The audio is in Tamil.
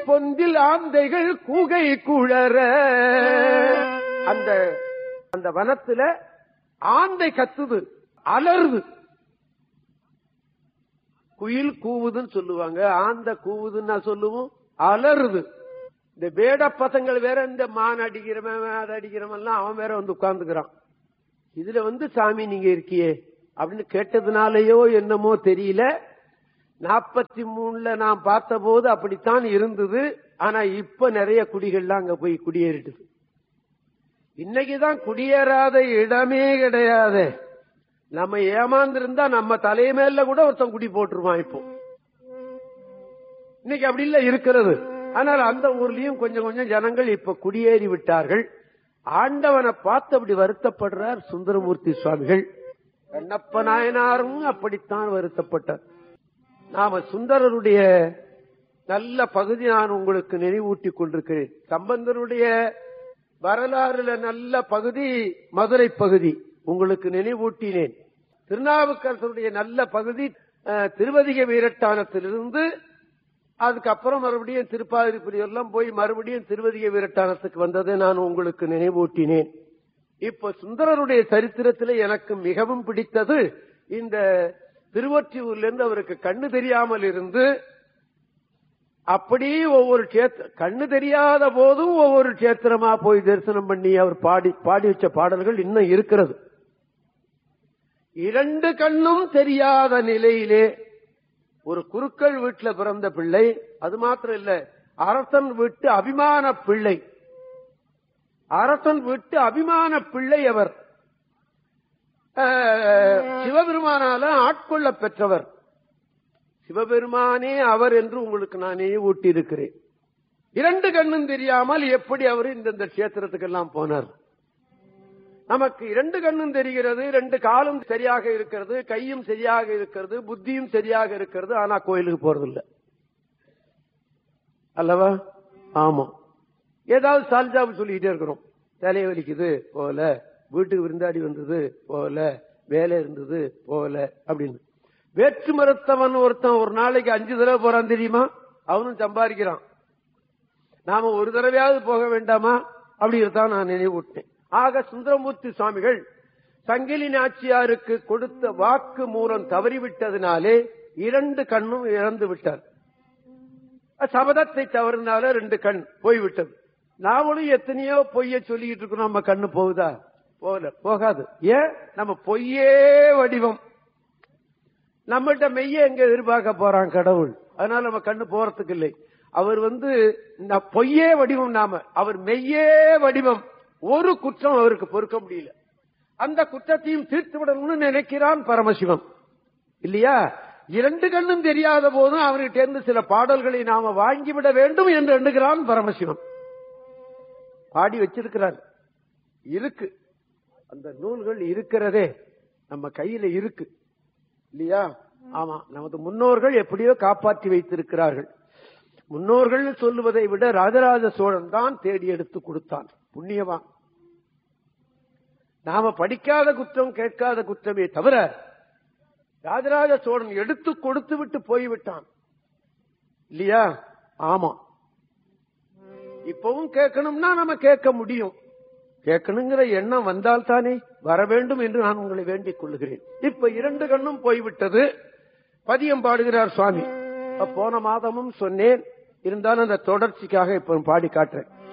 பொந்தில் ஆந்தைகள் கூகை குழற அந்த அந்த வனத்துல ஆந்தை கத்துது அலறுது குயில் கூவுதுன்னு சொல்லுவாங்க ஆந்த கூவுதுன்னு நான் சொல்லுவோம் அலறுது இந்த வேட பசங்கள் வேற இந்த மான் அடிக்கிறவன் அதை அடிக்கிறவன் எல்லாம் அவன் வேற வந்து உட்கார்ந்துக்கிறான் இதுல வந்து சாமி நீங்க இருக்கியே அப்படின்னு கேட்டதுனாலயோ என்னமோ தெரியல நாற்பத்தி மூணுல நான் பார்த்த போது அப்படித்தான் இருந்தது ஆனா இப்ப நிறைய குடிகள்லாம் அங்க போய் குடியேறிட்டுது இன்னைக்குதான் குடியேறாத இடமே கிடையாது நம்ம ஏமாந்திருந்தா நம்ம தலைமையில கூட ஒருத்தன் குடி போட்டுருவான் இப்போ இன்னைக்கு அப்படி இல்ல இருக்கிறது ஆனால் அந்த ஊர்லயும் கொஞ்சம் கொஞ்சம் ஜனங்கள் இப்ப குடியேறி விட்டார்கள் ஆண்டவனை பார்த்து அப்படி வருத்தப்படுறார் சுந்தரமூர்த்தி சுவாமிகள் கண்ணப்ப நாயனாரும் அப்படித்தான் வருத்தப்பட்டார் நாம சுந்தரருடைய நல்ல பகுதி நான் உங்களுக்கு நினைவூட்டி கொண்டிருக்கிறேன் சம்பந்தருடைய வரலாறுல நல்ல பகுதி மதுரை பகுதி உங்களுக்கு நினைவூட்டினேன் திருநாவுக்கரசருடைய நல்ல பகுதி அஹ், திருவதிக வீரட்டானத்திலிருந்து அதுக்கப்புறம் மறுபடியும் திருப்பாதிரிப்புரி எல்லாம் போய் மறுபடியும் திருவதிக வீரட்டானத்துக்கு வந்ததை நான் உங்களுக்கு நினைவூட்டினேன் இப்ப சுந்தரருடைய சரித்திரத்தில் எனக்கு மிகவும் பிடித்தது இந்த திருவொற்றியூர்ல இருந்து அவருக்கு கண்ணு தெரியாமல் இருந்து அப்படியே ஒவ்வொரு கேத்திர கண்ணு தெரியாத போதும் ஒவ்வொரு கேத்திரமா போய் தரிசனம் பண்ணி அவர் பாடி பாடி வச்ச பாடல்கள் இன்னும் இருக்கிறது இரண்டு கண்ணும் தெரியாத நிலையிலே ஒரு குருக்கள் வீட்டுல பிறந்த பிள்ளை அது மாத்திரம் இல்ல அரசன் வீட்டு அபிமான பிள்ளை அரசன் வீட்டு அபிமான பிள்ளை அவர் அஹ், சிவபெருமானால ஆட்கொள்ள பெற்றவர் சிவபெருமானே அவர் என்று உங்களுக்கு நானே ஊட்டியிருக்கிறேன் இரண்டு கண்ணும் தெரியாமல் எப்படி அவர் இந்தந்த கஷேத்திரத்துக்கெல்லாம் போனார் நமக்கு இரண்டு கண்ணும் தெரிகிறது ரெண்டு காலும் சரியாக இருக்கிறது கையும் சரியாக இருக்கிறது புத்தியும் சரியாக இருக்கிறது ஆனா கோயிலுக்கு போறதில்ல அல்லவா ஆமா ஏதாவது சால்ஜாபு சொல்லிக்கிட்டே இருக்கிறோம் தலையை வலிக்குது போல வீட்டுக்கு விருந்தாடி வந்தது போல வேலை இருந்தது போல அப்படின்னு வேற்று மரத்தவன் ஒருத்தன் ஒரு நாளைக்கு அஞ்சு தடவை போறான் தெரியுமா அவனும் சம்பாதிக்கிறான் நாம ஒரு தடவையாவது போக வேண்டாமா அப்படிங்கிறதான் நான் நினைவூட்டேன் ஆக சுந்தரமூர்த்தி சுவாமிகள் சங்கிலி நாச்சியாருக்கு கொடுத்த வாக்கு மூலம் தவறிவிட்டதினாலே இரண்டு கண்ணும் இழந்து விட்டார் சபதத்தை தவறினால ரெண்டு கண் போய்விட்டது நாமளும் எத்தனையோ பொய்ய சொல்லிக்கிட்டு இருக்கோம் நம்ம கண்ணு போகுதா போகல போகாது ஏன் நம்ம பொய்யே வடிவம் நம்மகிட்ட மெய்ய எங்க எதிர்பார்க்க போறான் கடவுள் அதனால நம்ம கண்ணு போறதுக்கு இல்லை அவர் வந்து ந- பொய்யே வடிவம் நாம அவர் மெய்யே வடிவம் ஒரு குற்றம் அவருக்கு பொறுக்க முடியல அந்த குற்றத்தையும் தீர்த்து விடணும்னு நினைக்கிறான் பரமசிவம் இல்லையா இரண்டு கண்ணும் தெரியாத போதும் அவர்கிட்ட இருந்து சில பாடல்களை நாம வாங்கிவிட வேண்டும் என்று எண்ணுகிறான் பரமசிவம் பாடி வச்சிருக்கிறார் இருக்கு அந்த நூல்கள் இருக்கிறதே நம்ம கையில இருக்கு இல்லையா ஆமா நமது முன்னோர்கள் எப்படியோ காப்பாற்றி வைத்திருக்கிறார்கள் முன்னோர்கள் சொல்லுவதை விட ராஜராஜ சோழன் தான் தேடி எடுத்து கொடுத்தான் புண்ணியவான் நாம படிக்காத குற்றம் கேட்காத குற்றமே தவிர ராஜராஜ சோழன் எடுத்து கொடுத்து விட்டு போய்விட்டான் இல்லையா ஆமா இப்பவும் கேட்கணும்னா நம்ம கேட்க முடியும் கேட்கணுங்கிற எண்ணம் வந்தால் தானே வர வேண்டும் என்று நான் உங்களை வேண்டிக் கொள்கிறேன் இப்ப இரண்டு கண்ணும் போய்விட்டது பதியம் பாடுகிறார் சுவாமி அப்ப போன மாதமும் சொன்னேன் இருந்தாலும் அந்த தொடர்ச்சிக்காக இப்ப பாடி காட்டுறேன்